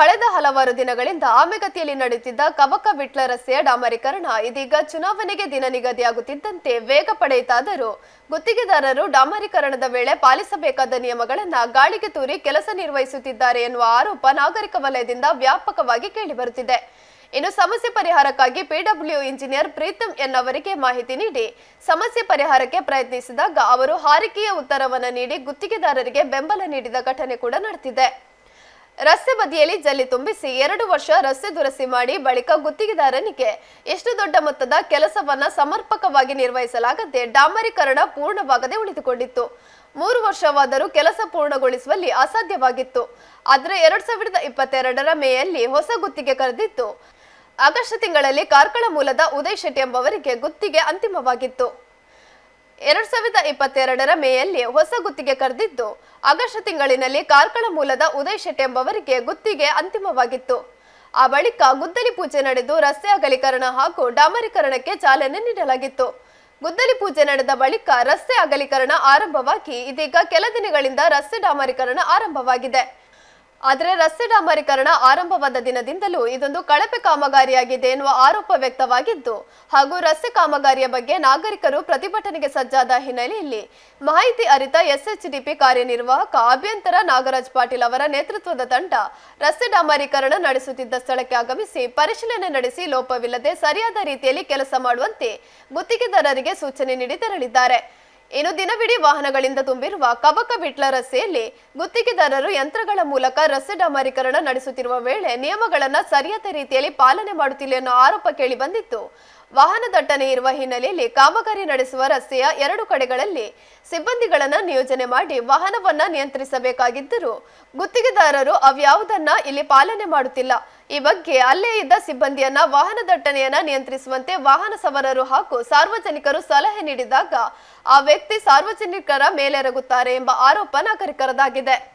ಕಳೆದ ಹಲವಾರು ದಿನಗಳಿಂದ ಆಮೆಗತಿಯಲ್ಲಿ ನಡೆಯುತ್ತಿದ್ದ ಕಬಕ ವಿಟ್ಲ ರಸ್ತೆಯ ಡಾಮರೀಕರಣ ಇದೀಗ ಚುನಾವಣೆಗೆ ದಿನ ನಿಗದಿಯಾಗುತ್ತಿದ್ದಂತೆ ವೇಗ ಪಡೆಯಿತಾದರೂ ಗುತ್ತಿಗೆದಾರರು ಡಾಮರೀಕರಣದ ವೇಳೆ ಪಾಲಿಸಬೇಕಾದ ನಿಯಮಗಳನ್ನ ಗಾಳಿಗೆ ತೂರಿ ಕೆಲಸ ನಿರ್ವಹಿಸುತ್ತಿದ್ದಾರೆ ಎನ್ನುವ ಆರೋಪ ನಾಗರಿಕ ವಲಯದಿಂದ ವ್ಯಾಪಕವಾಗಿ ಕೇಳಿಬರುತ್ತಿದೆ ಇನ್ನು ಸಮಸ್ಯೆ ಪರಿಹಾರಕ್ಕಾಗಿ ಪಿಡಬ್ಲ್ಯೂ ಇಂಜಿನಿಯರ್ ಪ್ರೀತಂ ಎನ್ ಅವರಿಗೆ ಮಾಹಿತಿ ನೀಡಿ ಸಮಸ್ಯೆ ಪರಿಹಾರಕ್ಕೆ ಪ್ರಯತ್ನಿಸಿದಾಗ ಅವರು ಹಾರಿಕೆಯ ಉತ್ತರವನ್ನು ನೀಡಿ ಗುತ್ತಿಗೆದಾರರಿಗೆ ಬೆಂಬಲ ನೀಡಿದ ಘಟನೆ ಕೂಡ ನಡೆದಿದೆ ರಸ್ತೆ ಬದಿಯಲ್ಲಿ ಜಲ್ಲಿ ತುಂಬಿಸಿ ಎರಡು ವರ್ಷ ರಸ್ತೆ ದುರಸ್ತಿ ಮಾಡಿ ಬಳಿಕ ಗುತ್ತಿಗೆದಾರನಿಗೆ ಎಷ್ಟು ದೊಡ್ಡ ಮೊತ್ತದ ಕೆಲಸವನ್ನ ಸಮರ್ಪಕವಾಗಿ ನಿರ್ವಹಿಸಲಾಗದೆ ಡಾಮರೀಕರಣ ಪೂರ್ಣವಾಗದೆ ಉಳಿದುಕೊಂಡಿತ್ತು ಮೂರು ವರ್ಷವಾದರೂ ಕೆಲಸ ಪೂರ್ಣಗೊಳಿಸುವಲ್ಲಿ ಅಸಾಧ್ಯವಾಗಿತ್ತು ಆದರೆ ಎರಡ್ ಸಾವಿರದ ಇಪ್ಪತ್ತೆರಡರ ಮೇಯಲ್ಲಿ ಹೊಸ ಗುತ್ತಿಗೆ ಕರೆದಿತ್ತು ಆಗಸ್ಟ್ ತಿಂಗಳಲ್ಲಿ ಕಾರ್ಕಳ ಮೂಲದ ಉದಯ್ ಶೆಟ್ಟಿ ಎಂಬವರಿಗೆ ಗುತ್ತಿಗೆ ಅಂತಿಮವಾಗಿತ್ತು ಎರಡ್ ಸಾವಿರದ ಇಪ್ಪತ್ತೆರಡರ ಮೇಯಲ್ಲಿ ಹೊಸ ಗುತ್ತಿಗೆ ಕರೆದಿದ್ದು ಆಗಸ್ಟ್ ತಿಂಗಳಿನಲ್ಲಿ ಕಾರ್ಕಳ ಮೂಲದ ಉದಯ್ ಶೆಟ್ಟಿ ಎಂಬವರಿಗೆ ಗುತ್ತಿಗೆ ಅಂತಿಮವಾಗಿತ್ತು ಆ ಬಳಿಕ ಗುದ್ದಲಿ ಪೂಜೆ ನಡೆದು ರಸ್ತೆ ಅಗಲೀಕರಣ ಹಾಗೂ ಡಾಮರೀಕರಣಕ್ಕೆ ಚಾಲನೆ ನೀಡಲಾಗಿತ್ತು ಗುದ್ದಲಿ ಪೂಜೆ ನಡೆದ ಬಳಿಕ ರಸ್ತೆ ಅಗಲೀಕರಣ ಆರಂಭವಾಗಿ ಇದೀಗ ಕೆಲ ದಿನಗಳಿಂದ ರಸ್ತೆ ಡಾಮರೀಕರಣ ಆರಂಭವಾಗಿದೆ ಆದರೆ ರಸ್ತೆ ಡಾಮರೀಕರಣ ಆರಂಭವಾದ ದಿನದಿಂದಲೂ ಇದೊಂದು ಕಳಪೆ ಕಾಮಗಾರಿಯಾಗಿದೆ ಎನ್ನುವ ಆರೋಪ ವ್ಯಕ್ತವಾಗಿದ್ದು ಹಾಗೂ ರಸ್ತೆ ಕಾಮಗಾರಿಯ ಬಗ್ಗೆ ನಾಗರಿಕರು ಪ್ರತಿಭಟನೆಗೆ ಸಜ್ಜಾದ ಹಿನ್ನೆಲೆಯಲ್ಲಿ ಮಾಹಿತಿ ಅರಿತ ಎಸ್ಎಚ್ಡಿಪಿ ಕಾರ್ಯನಿರ್ವಾಹಕ ಅಭ್ಯಂತರ ನಾಗರಾಜ್ ಪಾಟೀಲ್ ಅವರ ನೇತೃತ್ವದ ತಂಡ ರಸ್ತೆ ಡಾಮರೀಕರಣ ನಡೆಸುತ್ತಿದ್ದ ಸ್ಥಳಕ್ಕೆ ಆಗಮಿಸಿ ಪರಿಶೀಲನೆ ನಡೆಸಿ ಲೋಪವಿಲ್ಲದೆ ಸರಿಯಾದ ರೀತಿಯಲ್ಲಿ ಕೆಲಸ ಮಾಡುವಂತೆ ಗುತ್ತಿಗೆದಾರರಿಗೆ ಸೂಚನೆ ನೀಡಿ ತೆರಳಿದ್ದಾರೆ ಇನ್ನು ದಿನವಿಡೀ ವಾಹನಗಳಿಂದ ತುಂಬಿರುವ ಕಬಕ ವಿಟ್ಲ ರಸ್ತೆಯಲ್ಲಿ ಗುತ್ತಿಗೆದಾರರು ಯಂತ್ರಗಳ ಮೂಲಕ ರಸ್ತೆ ಡಾಮರೀಕರಣ ನಡೆಸುತ್ತಿರುವ ವೇಳೆ ನಿಯಮಗಳನ್ನು ಸರಿಯಾದ ರೀತಿಯಲ್ಲಿ ಪಾಲನೆ ಮಾಡುತ್ತಿಲ್ಲ ಅನ್ನೋ ಆರೋಪ ಕೇಳಿ ಬಂದಿತ್ತು ವಾಹನ ದಟ್ಟಣೆ ಇರುವ ಹಿನ್ನೆಲೆಯಲ್ಲಿ ಕಾಮಗಾರಿ ನಡೆಸುವ ರಸ್ತೆಯ ಎರಡು ಕಡೆಗಳಲ್ಲಿ ಸಿಬ್ಬಂದಿಗಳನ್ನ ನಿಯೋಜನೆ ಮಾಡಿ ವಾಹನವನ್ನ ನಿಯಂತ್ರಿಸಬೇಕಾಗಿದ್ದರೂ ಗುತ್ತಿಗೆದಾರರು ಅವ್ಯಾವುದನ್ನ ಇಲ್ಲಿ ಪಾಲನೆ ಮಾಡುತ್ತಿಲ್ಲ ಈ ಬಗ್ಗೆ ಅಲ್ಲೇ ಇದ್ದ ಸಿಬ್ಬಂದಿಯನ್ನ ವಾಹನ ದಟ್ಟಣೆಯನ್ನ ನಿಯಂತ್ರಿಸುವಂತೆ ವಾಹನ ಸವಾರರು ಹಾಗೂ ಸಾರ್ವಜನಿಕರು ಸಲಹೆ ನೀಡಿದಾಗ ಆ ವ್ಯಕ್ತಿ ಸಾರ್ವಜನಿಕರ ಮೇಲೆರಗುತ್ತಾರೆ ಎಂಬ ಆರೋಪ ನಾಗರಿಕರದಾಗಿದೆ